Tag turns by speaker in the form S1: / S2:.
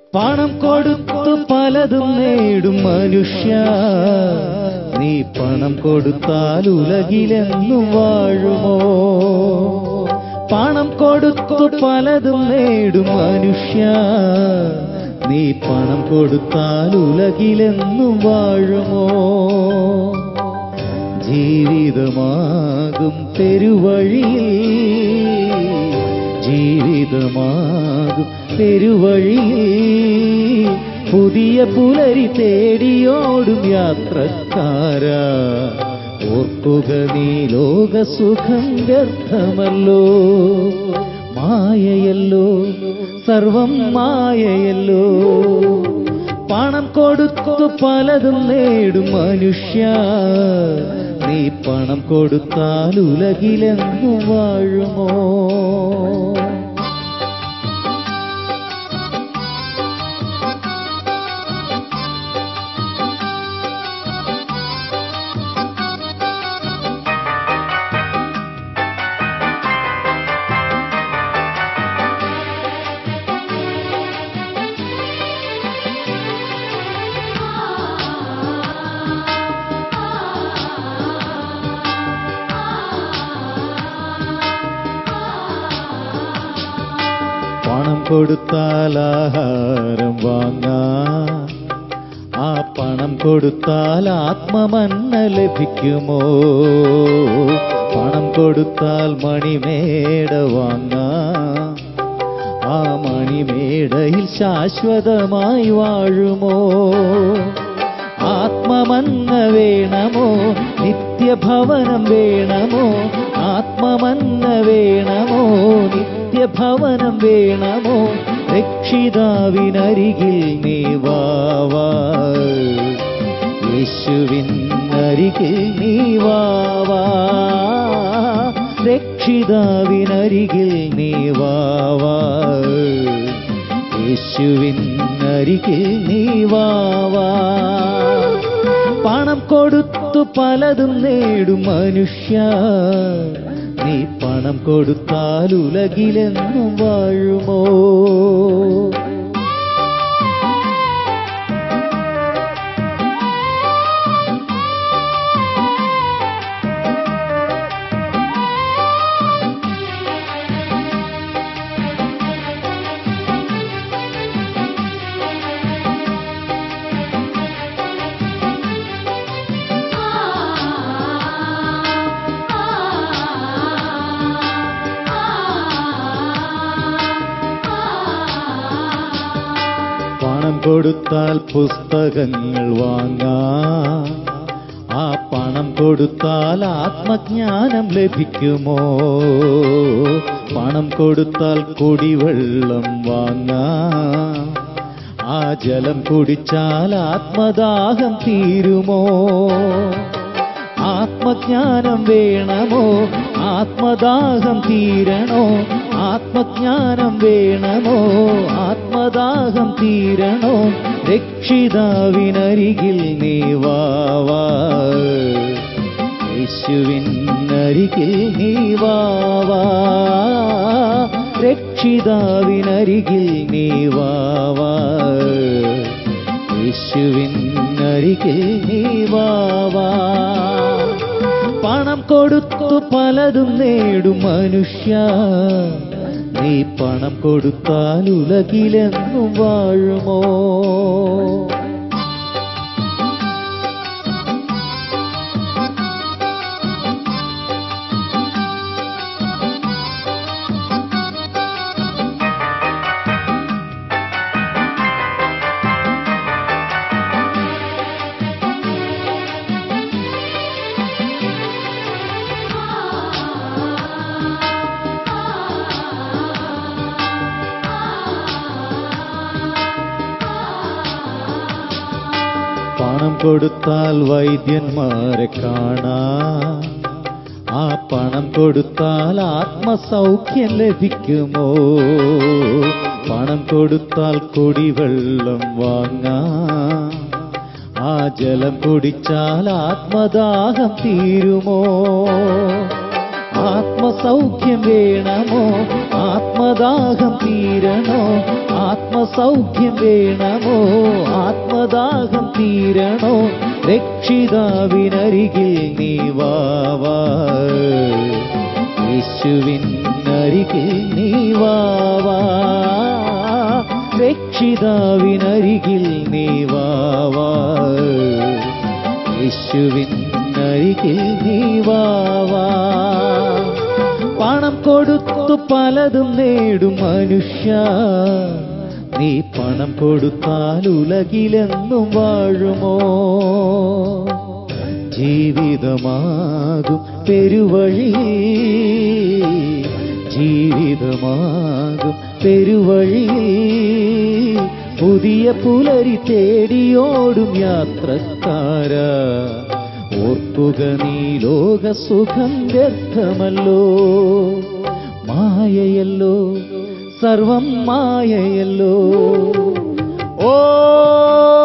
S1: പണം കൊടുത്തു പലതും നേടും മനുഷ്യ നീ പണം കൊടുത്താൽ ഉലകിലെന്നും വാഴുമോ പണം കൊടുത്തു പലതും നേടും മനുഷ്യ നീ പണം കൊടുത്താൽ ഉലകിലെന്നും വാഴുമോ ജീവിതമാകും പെരുവഴിയിൽ ജീവിതമാകും പെരുവഴിയിൽ പുതിയ പുലരി തേടിയോടും യാത്രക്കാരാ ഓർക്കുക നീ ലോകസുഖം വ്യർത്ഥമല്ലോ മായയല്ലോ സർവം മായയല്ലോ പണം കൊടുത്തു പലതും നേടും മനുഷ്യ നീ പണം കൊടുത്താൽ ഉലകിലെന്നു വാഴുമോ പണം കൊടുത്താൽ ആഹാരം വാങ്ങാം ആ പണം കൊടുത്താൽ ആത്മമന്ന ലഭിക്കുമോ പണം കൊടുത്താൽ മണിമേട വാങ്ങാം ആ മണിമേടയിൽ ശാശ്വതമായി വാഴുമോ ആത്മമന്ന വേണമോ നിത്യഭവനം വേണമോ ആത്മമന്ന വേണമോ നിത്യഭവനം വേണമോ രക്ഷിതാവിനരികിൽ നീ വാവാ യേശുവിനരികിൽ നീ വാവാ രക്ഷിതാവിനരികിൽ നീ വാവാ യേശുവിനരികിൽ നീ വാവാ പണം കൊടുത്തു പലതും നേടും മനുഷ്യ നീ പണം കൊടുത്താൽ ഉലകിലെന്നും വാഴുമോ പണം കൊടുത്താൽ പുസ്തകങ്ങൾ വാങ്ങാം ആ പണം കൊടുത്താൽ ആത്മജ്ഞാനം ലഭിക്കുമോ പണം കൊടുത്താൽ കുടിവെള്ളം വാങ്ങാം ആ ജലം കുടിച്ചാൽ ആത്മദാഹം തീരുമോ ആത്മജ്ഞാനം വേണമോ ആത്മദാഹം തീരണോ ആത്മജ്ഞാനം വേണമോ ആത്മദാഹം തീരണോ രക്ഷിതാവിനരികിൽ നീ വാവാ യേശുവിനരികിൽ നീ വാവാ രക്ഷിതാവിനരികിൽ നീ വാവാ യേശുവിനരികിൽ നീ വാവാ പണം കൊടുത്തു പലതും നേടും മനുഷ്യ നീ പണം കൊടുത്താൽ ഉലകിലെന്നും വാഴുമോ പണം കൊടുത്താൽ വൈദ്യന്മാരെ കാണാം ആ പണം കൊടുത്താൽ ആത്മസൗഖ്യം ലഭിക്കുമോ പണം കൊടുത്താൽ കുടിവെള്ളം വാങ്ങാം ആ ജലം കുടിച്ചാൽ ആത്മദാഹം തീരുമോ ആത്മസൗഖ്യം വേണമോ ആത്മദാഹം തീരണോ ആത്മസൗഖ്യം വേണമോ ആത്മദാഹം തീരണോ രക്ഷിതാവിനരികിൽ നീ വാവാ യേശുവിനരികിൽ നീ വാവാ രക്ഷിതാവിനരികിൽ നീ വാവാ യേശുവിനരികിൽ നീ വാവാ പണം കൊടുത്തു പലതും നേടും മനുഷ്യ നീ പണം കൊടുത്താൽ ഉലകിലെന്നും വാഴുമോ ജീവിതമാകും പെരുവഴി ജീവിതമാകും പെരുവഴി പുതിയ പുലരി തേടിയോടും യാത്രക്കാര ഓർക്കുക നീ ലോക സുഖം വ്യർത്ഥമല്ലോ മായയല്ലോ സർവം മായയല്ലോ ഓ